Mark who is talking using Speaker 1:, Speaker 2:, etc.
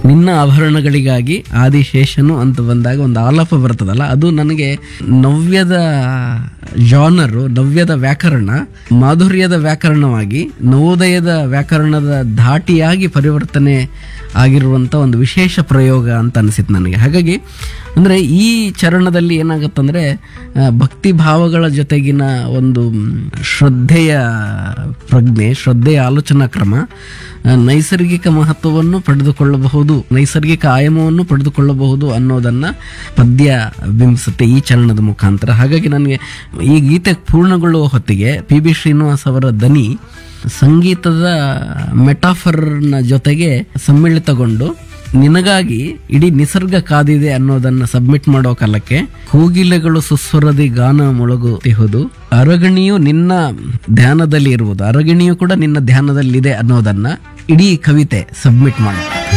Speaker 1: ನಿನ್ನ ಆಭರಣಗಳಿಗಾಗಿ ಆದಿಶೇಷನು ಅಂತ ಬಂದಾಗ ಒಂದು ಆಲಾಪ ಬರ್ತದಲ್ಲ ಅದು ನನಗೆ ನವ್ಯದ ಜಾನರು ನವ್ಯದ ವ್ಯಾಕರಣ ಮಾಧುರ್ಯದ ವ್ಯಾಕರಣವಾಗಿ ನವೋದಯದ ವ್ಯಾಕರಣದ ಧಾಟಿಯಾಗಿ ಪರಿವರ್ತನೆ ಆಗಿರುವಂಥ ಒಂದು ವಿಶೇಷ ಪ್ರಯೋಗ ಅಂತ ಅನಿಸಿತು ನನಗೆ ಹಾಗಾಗಿ ಅಂದರೆ ಈ ಚರಣದಲ್ಲಿ ಏನಾಗುತ್ತಂದರೆ ಭಕ್ತಿ ಭಾವಗಳ ಜೊತೆಗಿನ ಒಂದು ಮ್, ಶ್ರದ್ಧೆಯ ಪ್ರಜ್ಞೆ ಶ್ರದ್ಧೆಯ ಆಲೋಚನಾ ಕ್ರಮ ಆ, ನೈಸರ್ಗಿಕ ಮಹತ್ವವನ್ನು ಪಡೆದುಕೊಳ್ಳಬಹುದು ನೈಸರ್ಗಿಕ ಆಯಾಮವನ್ನು ಪಡೆದುಕೊಳ್ಳಬಹುದು ಅನ್ನೋದನ್ನ ಪದ್ಯ ಬಿಂಬಿಸುತ್ತೆ ಈ ಚರಣದ ಮುಖಾಂತರ ಹಾಗಾಗಿ ನನಗೆ ಈ ಗೀತೆ ಪೂರ್ಣಗೊಳ್ಳುವ ಹೊತ್ತಿಗೆ ಪಿ ಬಿ ಶ್ರೀನಿವಾಸ್ ಅವರ ದನಿ ಸಂಗೀತದ ಮೆಟಾಫರ್ನ ಜೊತೆಗೆ ಸಮ್ಮಿಳಿತಗೊಂಡು ನಿನಗಾಗಿ ಇಡೀ ನಿಸರ್ಗ ಕಾದಿದೆ ಅನ್ನೋದನ್ನ ಸಬ್ಮಿಟ್ ಮಾಡೋ ಕಾಲಕ್ಕೆ ಕೋಗಿಲೆಗಳು ಸುಸ್ವರದಿ ಗಾನ ಮೊಳಗುತ್ತಿಹುದು ಅರಗಣಿಯು ನಿನ್ನ ಧ್ಯಾನದಲ್ಲಿ ಇರುವುದು ಅರಗಣಿಯು ಕೂಡ ನಿನ್ನ ಧ್ಯಾನದಲ್ಲಿದೆ ಅನ್ನೋದನ್ನ ಇಡೀ ಕವಿತೆ ಸಬ್ಮಿಟ್ ಮಾಡುತ್ತೆ